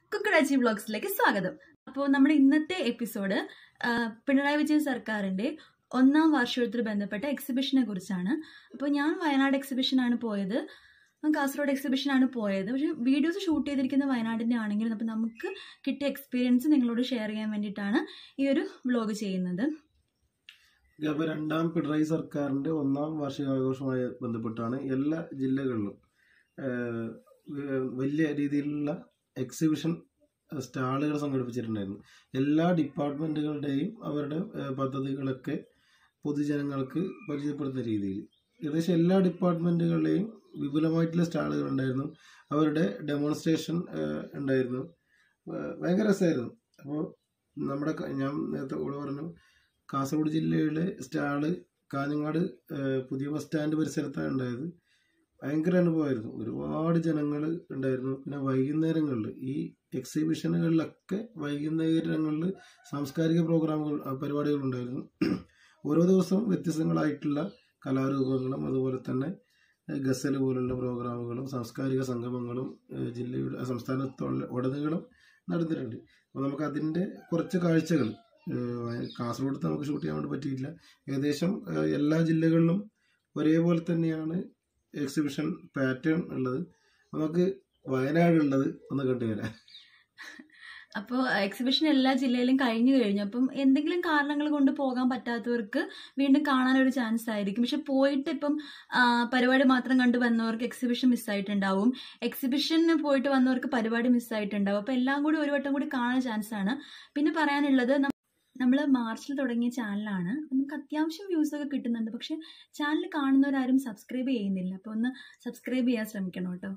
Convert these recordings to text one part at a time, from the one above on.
കുക്കടാച്ചി വ്ളോഗ്സിലേക്ക് സ്വാഗതം അപ്പോൾ നമ്മുടെ ഇന്നത്തെ എപ്പിസോഡ് പിണറായി വിജയൻ സർക്കാരിന്റെ ഒന്നാം വാർഷികത്തോട് ബന്ധപ്പെട്ട എക്സിബിഷനെ കുറിച്ചാണ് അപ്പോൾ ഞാൻ വയനാട് എക്സിബിഷനാണ് പോയത് ഞാൻ കാസർഗോഡ് എക്സിബിഷനാണ് പോയത് പക്ഷേ വീഡിയോസ് ഷൂട്ട് ചെയ്തിരിക്കുന്ന വയനാടിൻ്റെ ആണെങ്കിലും അപ്പോൾ നമുക്ക് കിട്ടിയ എക്സ്പീരിയൻസ് നിങ്ങളോട് ഷെയർ ചെയ്യാൻ വേണ്ടിയിട്ടാണ് ഈ ഒരു വ്ളോഗ് ചെയ്യുന്നത് അപ്പോൾ രണ്ടാം പിണറായി സർക്കാരിൻ്റെ ഒന്നാം വാർഷികാഘോഷവുമായി ബന്ധപ്പെട്ടാണ് എല്ലാ ജില്ലകളിലും ഏഹ്, വ- വലിയ രീതിയിലുള്ള എക്സിബിഷൻ സ്റ്റാളുകൾ സംഘടിപ്പിച്ചിട്ടുണ്ടായിരുന്നു എല്ലാ ഡിപ്പാർട്ട്മെൻറ്റുകളുടെയും അവരുടെ ഏഹ്, പദ്ധതികളൊക്കെ പൊതുജനങ്ങൾക്ക് പരിചയപ്പെടുത്തുന്ന രീതിയിൽ ഏകദേശം എല്ലാ ഡിപ്പാർട്ട്മെൻറ്റുകളുടെയും വിപുലമായിട്ടുള്ള സ്റ്റാളുകൾ ഉണ്ടായിരുന്നു അവരുടെ ഡെമോൺസ്ട്രേഷൻ ഉണ്ടായിരുന്നു ഏഹ്, ഭയങ്കര രസമായിരുന്നു അപ്പോൾ നമ്മുടെ ക- ഞാൻ നേരത്തെ കൂടെ പറഞ്ഞു കാസർഗോഡ് ജില്ലയിലെ സ്റ്റാള് കാഞ്ഞങ്ങാട് ഏഹ്, പുതിയ ബസ് സ്റ്റാൻഡ് പരിസരത്താണ് ഉണ്ടായത് ഭയങ്കര അനുഭവമായിരുന്നു ഒരുപാട് ജനങ്ങൾ ഉണ്ടായിരുന്നു പിന്നെ വൈകുന്നേരങ്ങളിൽ ഈ എക്സിബിഷനുകളിലൊക്കെ വൈകുന്നേരങ്ങളിൽ സാംസ്കാരിക പ്രോഗ്രാമുകൾ ആ, പരിപാടികൾ ഉണ്ടായിരുന്നു ഓരോ ദിവസവും വ്യത്യസ്തങ്ങളായിട്ടുള്ള കലാരൂപങ്ങളും അതുപോലെ തന്നെ ഏഹ്, ഗസൽ പോലുള്ള പ്രോഗ്രാമുകളും സാംസ്കാരിക സംഗമങ്ങളും ഏഹ്, ജില്ലയുടെ ആ, സംസ്ഥാനത്തുള്ള ഉടനീളം നടന്നിട്ടുണ്ട് അപ്പോൾ നമുക്ക് അതിൻ്റെ കുറച്ച് കാഴ്ചകൾ ഏഹ് കാസർഗോഡ് നമുക്ക് ഷൂട്ട് ചെയ്യാൻ വേണ്ടി പറ്റിയില്ല ഏകദേശം ഏഹ് എല്ലാ ജില്ലകളിലും ഒരേപോലെ തന്നെയാണ് എക്സിബിഷൻ പാറ്റേൺ ഉള്ളത് നമുക്ക് വയനാടുള്ളത് ഒന്ന് കണ്ടുവരാം അപ്പോൾ എക്സിബിഷൻ എല്ലാ ജില്ലയിലും കഴിഞ്ഞു കഴിഞ്ഞു അപ്പം എന്തെങ്കിലും കാരണങ്ങൾ കൊണ്ട് പോകാൻ പറ്റാത്തവർക്ക് വീണ്ടും കാണാനൊരു ചാൻസ് ആയിരിക്കും പക്ഷെ പോയിട്ട് ഇപ്പം ആ, പരിപാടി മാത്രം കണ്ടു വന്നവർക്ക് എക്സിബിഷൻ മിസ്സായിട്ടുണ്ടാവും എക്സിബിഷന് പോയിട്ട് വന്നവർക്ക് പരിപാടി മിസ്സായിട്ടുണ്ടാവും അപ്പോൾ എല്ലാം കൂടി ഒരു വട്ടം കൂടി കാണാൻ ചാൻസ് ആണ് പിന്നെ പറയാനുള്ളത് നമ്മൾ മാർച്ചിൽ തുടങ്ങിയ ചാനലാണ് അപ്പം നമുക്ക് അത്യാവശ്യം വ്യൂസ് ഒക്കെ കിട്ടുന്നുണ്ട് പക്ഷെ ചാനൽ കാണുന്നവരാരും സബ്സ്ക്രൈബ് ചെയ്യുന്നില്ല അപ്പോൾ ഒന്ന് സബ്സ്ക്രൈബ് ചെയ്യാൻ ശ്രമിക്കണം കേട്ടോ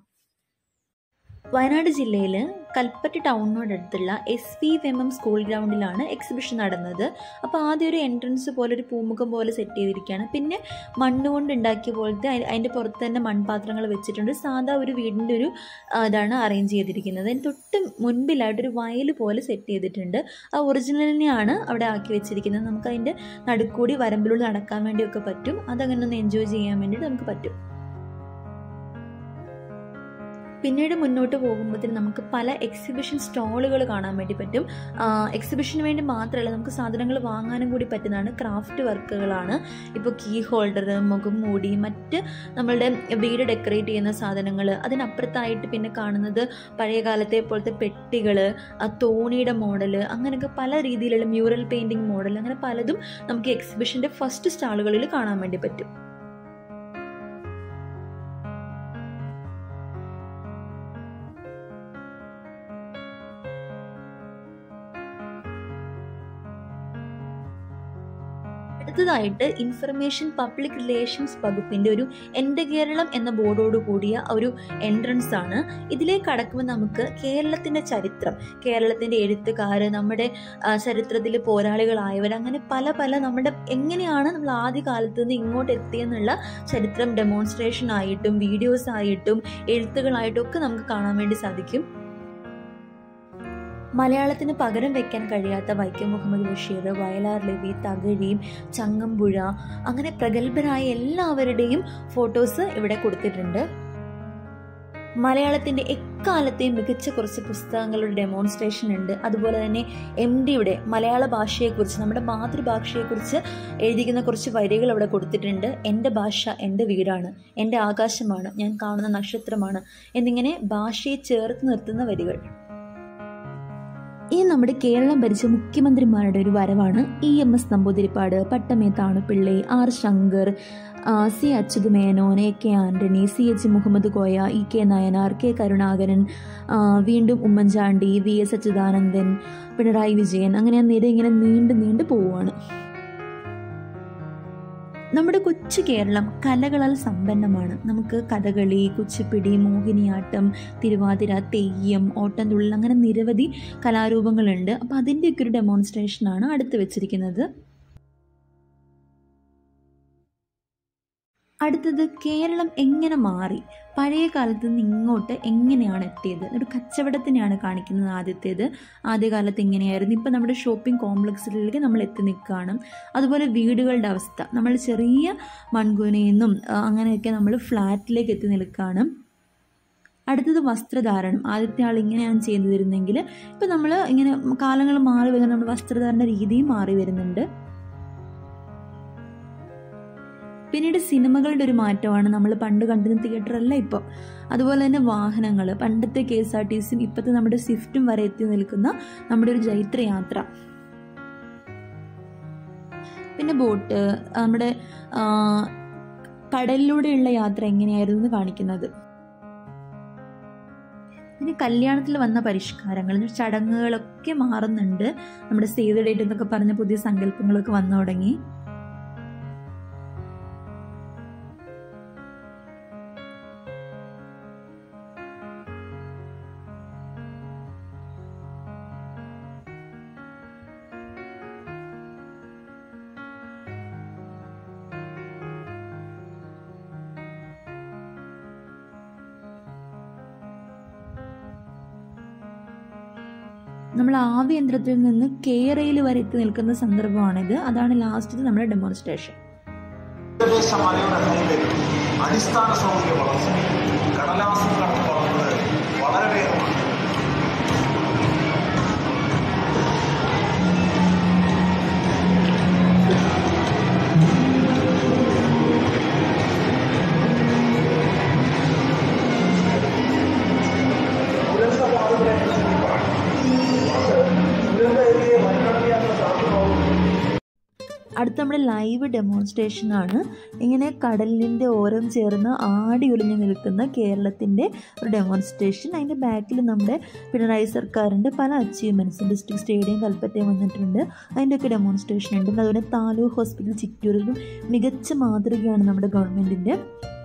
വയനാട് ജില്ലയിൽ കൽപ്പറ്റ ടൗണിനോടടുത്തുള്ള S V M M school ഗ്രൗണ്ടിലാണ് എക്സിബിഷൻ നടന്നത് അപ്പോൾ ആദ്യം ഒരു എൻട്രൻസ് പോലെ ഒരു പൂമുഖം പോലെ സെറ്റ് ചെയ്തിരിക്കുകയാണ് പിന്നെ മണ്ണ് കൊണ്ട് ഉണ്ടാക്കിയ പോലത്തെ അതി- അതിൻ്റെ പുറത്ത് തന്നെ മൺപാത്രങ്ങൾ വെച്ചിട്ടുണ്ട് സാധാ ഒരു വീടിൻ്റെ ഒരു ആ, ഇതാണ് അറേഞ്ച് ചെയ്തിരിക്കുന്നത് അതിന് തൊട്ട് മുൻപിലായിട്ടൊരു വയൽ പോലെ സെറ്റ് ചെയ്തിട്ടുണ്ട് ആ ഒറിജിനലിനെയാണ് അവിടെ ആക്കി വെച്ചിരിക്കുന്നത് നമുക്ക് അതിൻ്റെ നടുക്കൂടി വരമ്പിലൂടെ നടക്കാൻ വേണ്ടിയൊക്കെ പറ്റും അതങ്ങനെ ഒന്ന് എൻജോയ് ചെയ്യാൻ വേണ്ടിയിട്ട് നമുക്ക് പറ്റും പിന്നീട് മുന്നോട്ട് പോകുമ്പോഴത്തേന് നമുക്ക് പല എക്സിബിഷൻ സ്റ്റോളുകൾ കാണാൻ വേണ്ടി പറ്റും എക്സിബിഷന് വേണ്ടി മാത്രമല്ല നമുക്ക് സാധനങ്ങൾ വാങ്ങാനും കൂടി പറ്റുന്നതാണ് ക്രാഫ്റ്റ് വർക്കുകളാണ് ഇപ്പോൾ കീ ഹോൾഡർ മുഖം മൂടി മറ്റ് നമ്മളുടെ വീട് ഡെക്കറേറ്റ് ചെയ്യുന്ന സാധനങ്ങൾ അതിനപ്പുറത്തായിട്ട് പിന്നെ കാണുന്നത് പഴയ കാലത്തെ പോലത്തെ പെട്ടികൾ തോണിയുടെ മോഡൽ അങ്ങനെയൊക്കെ പല രീതിയിലുള്ള മ്യൂറൽ പെയിൻറ്റിങ് മോഡൽ അങ്ങനെ പലതും നമുക്ക് എക്സിബിഷൻ്റെ ഫസ്റ്റ് സ്റ്റാളുകളിൽ കാണാൻ വേണ്ടി പറ്റും അടുത്തതായിട്ട് ഇൻഫർമേഷൻ പബ്ലിക് റിലേഷൻസ് വകുപ്പിന്റെ ഒരു എൻ്റെ കേരളം എന്ന ബോർഡോട് കൂടിയ ഒരു എൻട്രൻസ് ആണ് ഇതിലേക്ക് കടക്കുമ്പോൾ നമുക്ക് കേരളത്തിന്റെ ചരിത്രം കേരളത്തിന്റെ എഴുത്തുകാര് നമ്മുടെ ചരിത്രത്തിൽ പോരാളികളായവർ അങ്ങനെ പല പല നമ്മുടെ എങ്ങനെയാണ് നമ്മൾ ആദ്യ കാലത്ത് നിന്ന് ഇങ്ങോട്ട് എത്തിയെന്നുള്ള ചരിത്രം ഡെമോൺസ്ട്രേഷൻ ആയിട്ടും വീഡിയോസ് ആയിട്ടും എഴുത്തുകളായിട്ടും ഒക്കെ നമുക്ക് കാണാൻ വേണ്ടി സാധിക്കും മലയാളത്തിന് പകരം വെക്കാൻ കഴിയാത്ത വൈക്കം മുഹമ്മദ് ബഷീർ വയലാർ ലവി തകഴി ചങ്ങമ്പുഴ അങ്ങനെ പ്രഗത്ഭരായ എല്ലാവരുടെയും ഫോട്ടോസ് ഇവിടെ കൊടുത്തിട്ടുണ്ട് മലയാളത്തിന്റെ എക്കാലത്തെയും മികച്ച കുറച്ച് പുസ്തകങ്ങളുടെ ഡെമോൺസ്ട്രേഷൻ ഉണ്ട് അതുപോലെ തന്നെ എം ഡിയുടെ മലയാള ഭാഷയെക്കുറിച്ച് നമ്മുടെ മാതൃഭാഷയെക്കുറിച്ച് എഴുതിക്കുന്ന കുറച്ച് വരികൾ അവിടെ കൊടുത്തിട്ടുണ്ട് എൻ്റെ ഭാഷ എൻ്റെ വീടാണ് എൻ്റെ ആകാശമാണ് ഞാൻ കാണുന്ന നക്ഷത്രമാണ് എന്നിങ്ങനെ ഭാഷയെ ചേർത്ത് നിർത്തുന്ന വരികൾ ഇനി നമ്മുടെ കേരളം ഭരിച്ച മുഖ്യമന്ത്രിമാരുടെ ഒരു വരവാണ് E M S Namboodiripad Pattom Thanu Pillai R Sankar ആ, C Achyuth Menon A K Antony C H Mohammed Koya E K Nayanar K Karunakaran ആ, വീണ്ടും ഉമ്മൻചാണ്ടി വി എസ് അച്യുതാനന്ദൻ പിണറായി വിജയൻ അങ്ങനെ ആ നിര ഇങ്ങനെ നീണ്ടു നീണ്ടു പോവുകയാണ് നമ്മുടെ കൊച്ചു കേരളം കലകളാൽ സമ്പന്നമാണ് നമുക്ക് കഥകളി കുച്ചിപ്പിടി മോഹിനിയാട്ടം തിരുവാതിര തെയ്യം ഓട്ടംതുള്ളൽ അങ്ങനെ നിരവധി കലാരൂപങ്ങളുണ്ട് അപ്പോൾ അതിൻ്റെയൊക്കെ ഒരു ഡെമോൺസ്ട്രേഷനാണ് അടുത്ത് വെച്ചിരിക്കുന്നത് അടുത്തത് കേരളം എങ്ങനെ മാറി പഴയ കാലത്ത് നിന്ന് ഇങ്ങോട്ട് എങ്ങനെയാണ് എത്തിയത് ഒരു കച്ചവടത്തിനെയാണ് കാണിക്കുന്നത് ആദ്യത്തേത് ആദ്യകാലത്ത് എങ്ങനെയായിരുന്നു ഇപ്പം നമ്മുടെ ഷോപ്പിംഗ് കോംപ്ലക്സുകളിലേക്ക് നമ്മൾ എത്തി നിൽക്കുകയാണ് അതുപോലെ വീടുകളുടെ അവസ്ഥ നമ്മൾ ചെറിയ മൺകൂനയിൽ നിന്നും ആ, അങ്ങനെയൊക്കെ നമ്മൾ ഫ്ലാറ്റിലേക്ക് എത്തി നിൽക്കുകയാണ് അടുത്തത് വസ്ത്രധാരണം ആദ്യത്തെ ആൾ ഇങ്ങനെയാണ് ചെയ്തു തരുന്നെങ്കിൽ ഇപ്പം നമ്മൾ ഇങ്ങനെ കാലങ്ങൾ മാറി വരുന്ന നമ്മുടെ വസ്ത്രധാരണ രീതിയും മാറി വരുന്നുണ്ട് പിന്നീട് സിനിമകളുടെ ഒരു മാറ്റമാണ് നമ്മൾ പണ്ട് കണ്ടിരുന്ന തിയേറ്ററല്ല ഇപ്പം അതുപോലെ തന്നെ വാഹനങ്ങൾ പണ്ടത്തെ കെ എസ് ആർ ടി സിയും ഇപ്പോഴത്തെ നമ്മുടെ സ്വിഫ്റ്റും വരെ എത്തി നിൽക്കുന്ന നമ്മുടെ ഒരു ജൈത്ര യാത്ര പിന്നെ ബോട്ട് നമ്മുടെ ആ, കടലിലൂടെയുള്ള യാത്ര എങ്ങനെയായിരുന്നു എന്ന് കാണിക്കുന്നത് പിന്നെ കല്യാണത്തിൽ വന്ന പരിഷ്കാരങ്ങൾ ചടങ്ങുകളൊക്കെ മാറുന്നുണ്ട് നമ്മുടെ സേവ് ദ ഡേറ്റ് എന്നൊക്കെ പറഞ്ഞ പുതിയ സങ്കല്പങ്ങളൊക്കെ വന്നു തുടങ്ങി നമ്മൾ ആവി യന്ത്രത്തിൽ നിന്ന് കേരയിൽ വരെ എത്തി നിൽക്കുന്ന സന്ദർഭമാണിത് അതാണ് ലാസ്റ്റത്തെ നമ്മുടെ ഡെമോൺസ്ട്രേഷൻ തീരദേശ മലയോര മേഖലയിൽ അടിസ്ഥാന സൗകര്യ വളർച്ച കടലാസം കടന്നു വളർന്നത് വളരെ വേഗമാണ് ദുരന്ത ബാധിതരെ ദുരന്ത ഏരിയയെ മറികടത്തിയാനുള്ള സാധ്യത അടുത്ത നമ്മുടെ ലൈവ് ഡെമോൺസ്ട്രേഷൻ ആണ് ഇങ്ങനെ കടലിൻ്റെ ഓരം ചേർന്ന് ആടി ഒലിഞ്ഞു നിൽക്കുന്ന കേരളത്തിൻ്റെ ഒരു ഡെമോൺസ്ട്രേഷൻ അതിൻ്റെ ബാക്കിൽ നമ്മുടെ പിണറായി സർക്കാരിൻ്റെ പല അച്ചീവ്മെൻറ്റ്സും ഡിസ്ട്രിക്ട് സ്റ്റേഡിയം കൽപ്പറ്റയും വന്നിട്ടുണ്ട് അതിൻ്റെയൊക്കെ ഡെമോൺസ്ട്രേഷൻ ഉണ്ട് പിന്നെ അതുപോലെ താലൂക്ക് ഹോസ്പിറ്റൽ ചിറ്റൂരിലും മികച്ച മാതൃകയാണ് നമ്മുടെ ഗവൺമെൻറ്റിൻ്റെ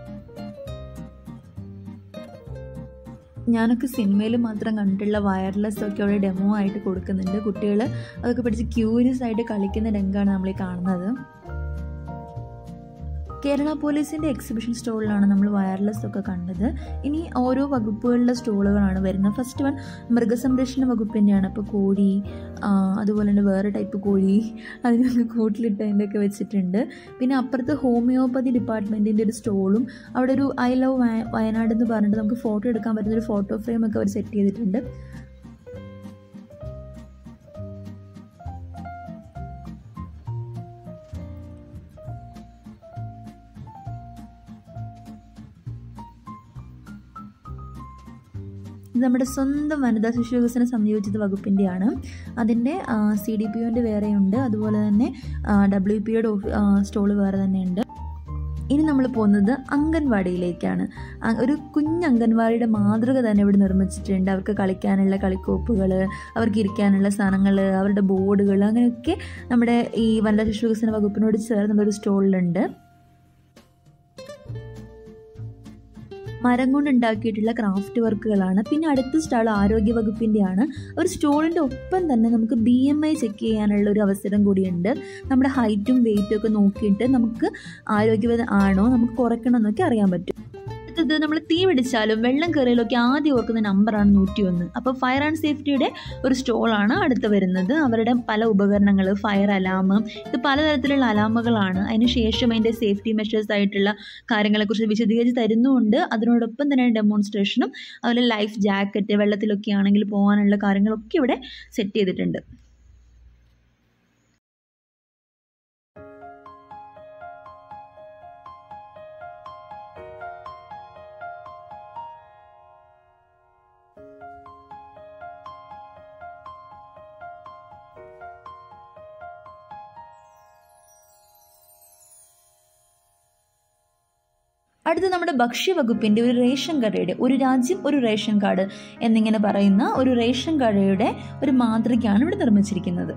ഞാനൊക്കെ സിനിമയിൽ മാത്രം കണ്ടിട്ടുള്ള വയർലെസ് ഒക്കെ അവിടെ ഡെമോ ആയിട്ട് കൊടുക്കുന്നുണ്ട് കുട്ടികൾ അതൊക്കെ പഠിച്ച് ക്യൂരിയസ് ആയിട്ട് കളിക്കുന്ന രംഗമാണ് നമ്മൾ ഈ കാണുന്നത് കേരള പോലീസിൻ്റെ എക്സിബിഷൻ സ്റ്റോളിലാണ് നമ്മൾ വയർലെസ് ഒക്കെ കണ്ടത് ഇനി ഓരോ വകുപ്പുകളിലെ സ്റ്റോളുകളാണ് വരുന്നത് ഫസ്റ്റ് വൺ മൃഗസംരക്ഷണ വകുപ്പിൻ്റെയാണ് ഇപ്പോൾ കോഴി ആ, അതുപോലെ തന്നെ വേറെ ടൈപ്പ് കോഴി അതിനൊന്ന് കൂട്ടിലിട്ട് അതിൻ്റെ ഒക്കെ വെച്ചിട്ടുണ്ട് പിന്നെ അപ്പുറത്ത് ഹോമിയോപ്പതി ഡിപ്പാർട്ട്മെൻറ്റിൻ്റെ ഒരു സ്റ്റോളും അവിടെ ഒരു ഐ ലവ് വയനാട് എന്ന് പറഞ്ഞിട്ട് നമുക്ക് ഫോട്ടോ എടുക്കാൻ പറ്റുന്ന ഒരു ഫോട്ടോ ഫ്രെയിം ഒക്കെ അവർ സെറ്റ് ചെയ്തിട്ടുണ്ട് ഇത് നമ്മുടെ സ്വന്തം വനിതാ ശിശു വികസന സംയോജിത വകുപ്പിൻ്റെയാണ് അതിൻ്റെ സി ഡി പി ഒൻ്റെ വേറെയുണ്ട് അതുപോലെ തന്നെ ഡബ്ല്യു പി ഒയുടെ സ്റ്റോള് വേറെ തന്നെയുണ്ട് ഇനി നമ്മൾ പോകുന്നത് അംഗൻവാടിയിലേക്കാണ് അ- ഒരു കുഞ്ഞ് അംഗൻവാടിയുടെ മാതൃക തന്നെ ഇവിടെ നിർമ്മിച്ചിട്ടുണ്ട് അവർക്ക് കളിക്കാനുള്ള കളിക്കോപ്പുകൾ അവർക്ക് ഇരിക്കാനുള്ള സാധനങ്ങൾ അവരുടെ ബോർഡുകൾ അങ്ങനെയൊക്കെ നമ്മുടെ ഈ വനിതാ ശിശു വികസന വകുപ്പിനോട് ചേർന്നുള്ള ഒരു സ്റ്റോളിലുണ്ട് മരം കൊണ്ട് ഉണ്ടാക്കിയിട്ടുള്ള ക്രാഫ്റ്റ് വർക്കുകളാണ് പിന്നെ അടുത്ത സ്റ്റാൾ ആരോഗ്യ വകുപ്പിൻ്റെയാണ് ഒരു സ്റ്റോളിൻ്റെ ഒപ്പം തന്നെ നമുക്ക് ബി എം ഐ ചെക്ക് ചെയ്യാനുള്ള ഒരു അവസരം കൂടിയുണ്ട് നമ്മുടെ ഹൈറ്റും വെയിറ്റും ഒക്കെ നോക്കിയിട്ട് നമുക്ക് ആരോഗ്യവത ആണോ നമുക്ക് കുറയ്ക്കണം എന്നൊക്കെ അറിയാൻ പറ്റും അടുത്തത് നമ്മൾ തീ പിടിച്ചാലും വെള്ളം കയറിയാലൊക്കെ ആദ്യം ഓർക്കുന്ന നമ്പറാണ് നൂറ്റി ഒന്ന് അപ്പോൾ ഫയർ ആൻഡ് സേഫ്റ്റിയുടെ ഒരു സ്റ്റോളാണ് അടുത്ത് വരുന്നത് അവരുടെ പല ഉപകരണങ്ങൾ ഫയർ അലാം ഇത് പലതരത്തിലുള്ള അലാമുകളാണ് അതിന് ശേഷം അതിൻ്റെ സേഫ്റ്റി മെഷേഴ്സ് ആയിട്ടുള്ള കാര്യങ്ങളെക്കുറിച്ച് വിശദീകരിച്ച് തരുന്നുമുണ്ട് അതിനോടൊപ്പം തന്നെ ഡെമോൺസ്ട്രേഷനും അതുപോലെ ലൈഫ് ജാക്കറ്റ് വെള്ളത്തിലൊക്കെ ആണെങ്കിൽ പോകാനുള്ള കാര്യങ്ങളൊക്കെ ഇവിടെ സെറ്റ് ചെയ്തിട്ടുണ്ട് അടുത്ത് നമ്മുടെ ഭക്ഷ്യവകുപ്പിൻ്റെ ഒരു റേഷൻ കടയുടെ ഒരു രാജ്യം ഒരു റേഷൻ കാർഡ് എന്നിങ്ങനെ പറയുന്ന ഒരു റേഷൻ കടയുടെ ഒരു മാതൃകയാണ് ഇവിടെ നിർമ്മിച്ചിരിക്കുന്നത്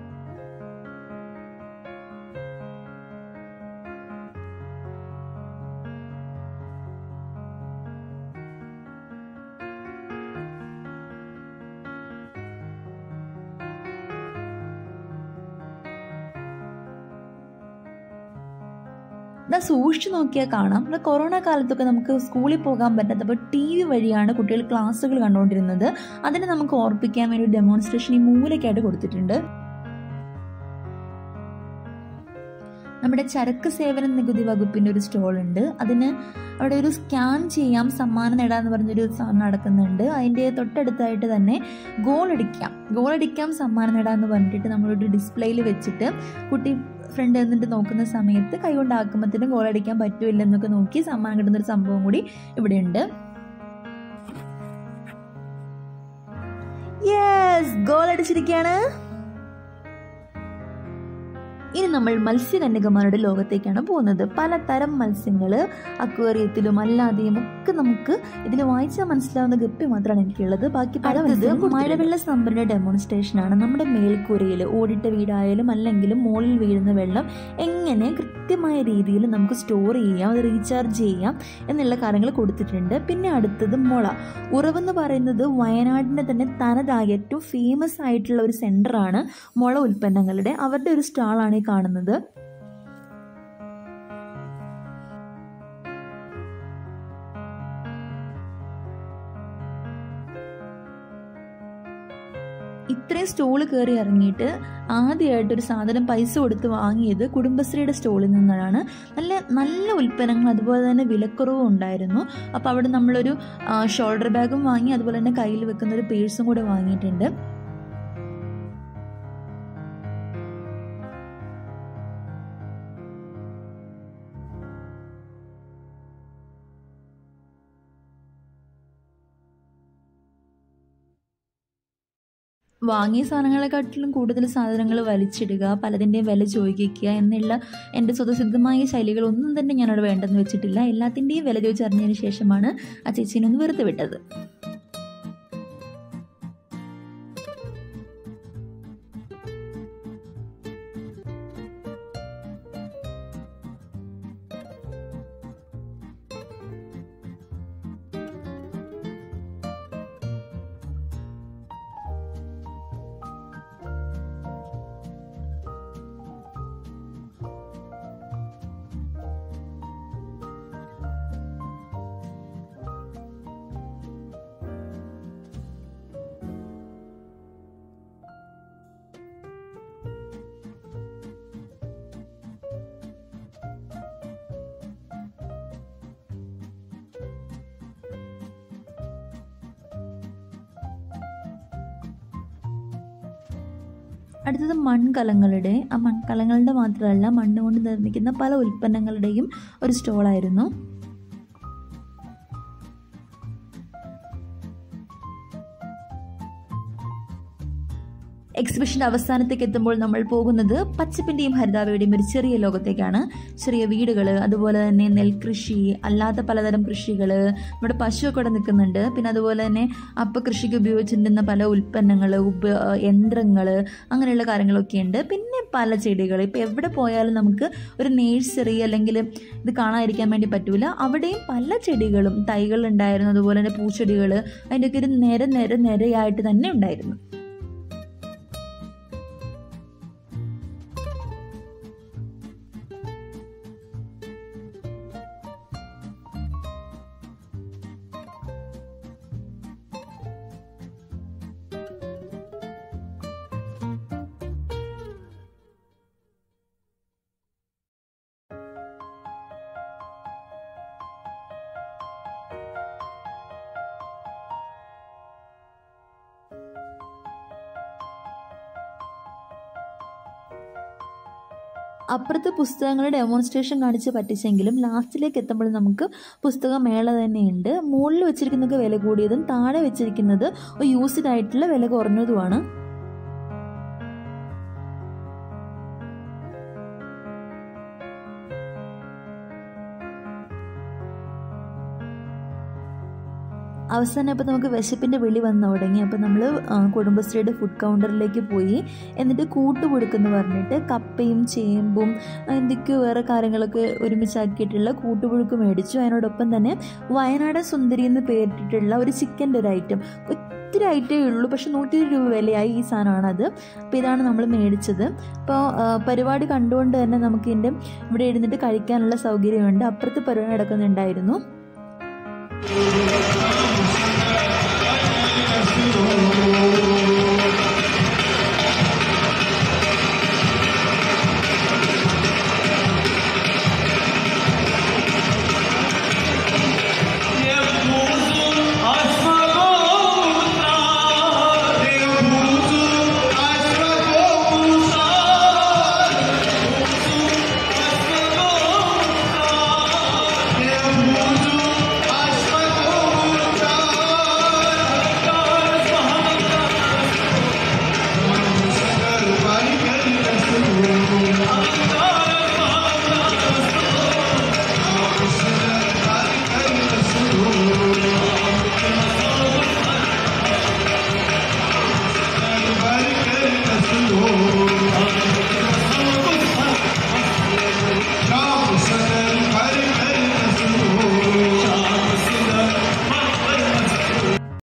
ഇതാ സൂക്ഷിച്ചു നോക്കിയാൽ കാണാം നമ്മുടെ കൊറോണ കാലത്തൊക്കെ നമുക്ക് സ്കൂളിൽ പോകാൻ പറ്റാത്തപ്പോൾ ടി വി വഴിയാണ് കുട്ടികൾ ക്ലാസ്സുകൾ കണ്ടുകൊണ്ടിരുന്നത് അതിനെ നമുക്ക് ഓർപ്പിക്കാൻ വേണ്ടി ഒരു ഡെമോൺസ്ട്രേഷൻ ഈ മൂലയ്ക്കായിട്ട് കൊടുത്തിട്ടുണ്ട് നമ്മുടെ ചരക്ക് സേവന നികുതി വകുപ്പിൻ്റെ ഒരു സ്റ്റോൾ ഉണ്ട് അതിന് അവിടെ ഒരു സ്കാൻ ചെയ്യാം സമ്മാനം നേടാന്ന് പറഞ്ഞൊരു സാധനം നടക്കുന്നുണ്ട് അതിൻ്റെ തൊട്ടടുത്തായിട്ട് തന്നെ ഗോൾ അടിക്കാം ഗോൾ അടിക്കാം സമ്മാനം നേടാന്ന് പറഞ്ഞിട്ട് നമ്മളൊരു ഡിസ്പ്ലേയിൽ വെച്ചിട്ട് കുട്ടി ഫ്രണ്ട് എന്നിട്ട് നോക്കുന്ന സമയത്ത് കൈകൊണ്ട് ആക്കുമ്പോഴത്തേനും ഗോൾ അടിക്കാൻ പറ്റുമോ എന്നൊക്കെ നോക്കി സമ്മാനം കിട്ടുന്ന ഒരു സംഭവം കൂടി ഇവിടെയുണ്ട് യെസ് ഗോൾ അടിച്ചിരിക്കുകയാണ് ഇനി നമ്മൾ മത്സ്യകന്യകമാരുടെ ലോകത്തേക്കാണ് പോകുന്നത് പലതരം മത്സ്യങ്ങൾ അക്വേറിയത്തിലും അല്ലാതെയും ഒക്കെ നമുക്ക് ഇതിൽ വായിച്ചാൽ മനസ്സിലാവുന്ന ഗപ്പി മാത്രമാണ് എനിക്കുള്ളത് ബാക്കി പല മത്സ്യം മഴവെള്ള സംഭരണ ഡെമോൺസ്ട്രേഷൻ ആണ് നമ്മുടെ മേൽക്കൂരയിൽ ഓടിട്ട വീടായാലും അല്ലെങ്കിലും മുകളിൽ വീഴുന്ന വെള്ളം എങ്ങനെ കൃത്യമായ രീതിയിൽ നമുക്ക് സ്റ്റോർ ചെയ്യാം അത് റീചാർജ് ചെയ്യാം എന്നുള്ള കാര്യങ്ങൾ കൊടുത്തിട്ടുണ്ട് പിന്നെ അടുത്തത് മുള ഉറവെന്ന് പറയുന്നത് വയനാടിൻ്റെ തന്നെ തനതായ ഏറ്റവും ഫേമസ് ആയിട്ടുള്ള ഒരു സെൻ്ററാണ് മുള ഉൽപ്പന്നങ്ങളുടെ അവരുടെ ഒരു സ്റ്റാളാണ് ഈ കാണുന്നത് ഇത്രയും സ്റ്റോള് കയറി ഇറങ്ങിയിട്ട് ആദ്യമായിട്ട് ഒരു സാധനം പൈസ കൊടുത്ത് വാങ്ങിയത് കുടുംബശ്രീയുടെ സ്റ്റോളിൽ നിന്നാണ് നല്ല നല്ല ഉൽപ്പന്നങ്ങൾ അതുപോലെ തന്നെ വിലക്കുറവും ഉണ്ടായിരുന്നു അപ്പോൾ അവിടെ നമ്മളൊരു ഷോൾഡർ ബാഗും വാങ്ങി അതുപോലെ തന്നെ കയ്യിൽ വെക്കുന്ന ഒരു പേഴ്സും കൂടെ വാങ്ങിയിട്ടുണ്ട് വാങ്ങിയ സാധനങ്ങളെക്കാട്ടിലും കൂടുതൽ സാധനങ്ങൾ വലിച്ചിടുക പലതിൻ്റെയും വില ചോദിക്കുക എന്നുള്ള എൻ്റെ സ്വതസിദ്ധമായ ശൈലികളൊന്നും തന്നെ ഞാനവിടെ വേണ്ടെന്ന് വെച്ചിട്ടില്ല എല്ലാത്തിൻ്റെയും വില ചോദിച്ചറിഞ്ഞതിന് ശേഷമാണ് ആ ചേച്ചീനെ ഒന്ന് വെറുതെ വിട്ടത് അടുത്തത് മൺകലങ്ങളുടെ ആ മൺകലങ്ങളുടെ മാത്രമല്ല മണ്ണ് കൊണ്ട് നിർമ്മിക്കുന്ന പല ഉൽപ്പന്നങ്ങളുടെയും ഒരു സ്റ്റോളായിരുന്നു എക്സിബിഷൻ്റെ അവസാനത്തേക്ക് എത്തുമ്പോൾ നമ്മൾ പോകുന്നത് പച്ചപ്പിൻ്റെയും ഹരിതാവയുടെയും ഒരു ചെറിയ ലോകത്തേക്കാണ് ചെറിയ വീടുകൾ അതുപോലെ തന്നെ നെൽകൃഷി അല്ലാത്ത പലതരം കൃഷികൾ നമ്മുടെ പശുവൊക്കെ ഇവിടെ നിൽക്കുന്നുണ്ട് പിന്നെ അതുപോലെ തന്നെ അപ്പ കൃഷിക്ക് ഉപയോഗിച്ചിരുന്ന പല ഉൽപ്പന്നങ്ങൾ ഉപ യന്ത്രങ്ങൾ അങ്ങനെയുള്ള കാര്യങ്ങളൊക്കെ ഉണ്ട് പിന്നെ പല ചെടികൾ ഇപ്പോൾ എവിടെ പോയാലും നമുക്ക് ഒരു നേഴ്സറി അല്ലെങ്കിൽ ഇത് കാണാതിരിക്കാൻ വേണ്ടി പറ്റൂല അവിടെയും പല ചെടികളും തൈകൾ ഉണ്ടായിരുന്നു അതുപോലെ തന്നെ പൂച്ചെടികൾ അതിൻ്റെയൊക്കെ ഒരു നിര നിര നിരയായിട്ട് തന്നെ ഉണ്ടായിരുന്നു അപ്പുറത്ത് പുസ്തകങ്ങളുടെ ഡെമോൺസ്ട്രേഷൻ കാണിച്ച് പറ്റിച്ചെങ്കിലും ലാസ്റ്റിലേക്ക് എത്തുമ്പോൾ നമുക്ക് പുസ്തക മേള തന്നെയുണ്ട് മുകളിൽ വെച്ചിരിക്കുന്നതൊക്കെ വില കൂടിയതും താഴെ വെച്ചിരിക്കുന്നത് ഒരു യൂസ്ഡ് ആയിട്ടുള്ള വില കുറഞ്ഞതുമാണ് അവസാനം അപ്പോൾ നമുക്ക് വിശപ്പിൻ്റെ വിളി വന്നു തുടങ്ങി അപ്പോൾ നമ്മൾ കുടുംബശ്രീയുടെ ഫുഡ് കൗണ്ടറിലേക്ക് പോയി എന്നിട്ട് കൂട്ടുപുഴുക്കെന്ന് പറഞ്ഞിട്ട് കപ്പയും ചേമ്പും എന്തൊക്കെയോ വേറെ കാര്യങ്ങളൊക്കെ ഒരുമിച്ചാക്കിയിട്ടുള്ള കൂട്ടുപുഴുക്ക് മേടിച്ചു അതിനോടൊപ്പം തന്നെ വയനാടൻ സുന്ദരി എന്ന് പേരിട്ടിട്ടുള്ള ഒരു ചിക്കൻ്റെ ഒരു ഐറ്റം ഒത്തിരി ഐറ്റമേ ഉള്ളൂ പക്ഷെ നൂറ്റി രൂപ വിലയായി ഈ സാധനമാണത് അപ്പോൾ ഇതാണ് നമ്മൾ മേടിച്ചത് അപ്പോൾ പരിപാടി കണ്ടുകൊണ്ട് തന്നെ നമുക്ക് ഇതിൻ്റെ ഇവിടെ ഇരുന്നിട്ട് കഴിക്കാനുള്ള സൗകര്യമുണ്ട് അപ്പുറത്ത് പരിപാടി നടക്കുന്നുണ്ടായിരുന്നു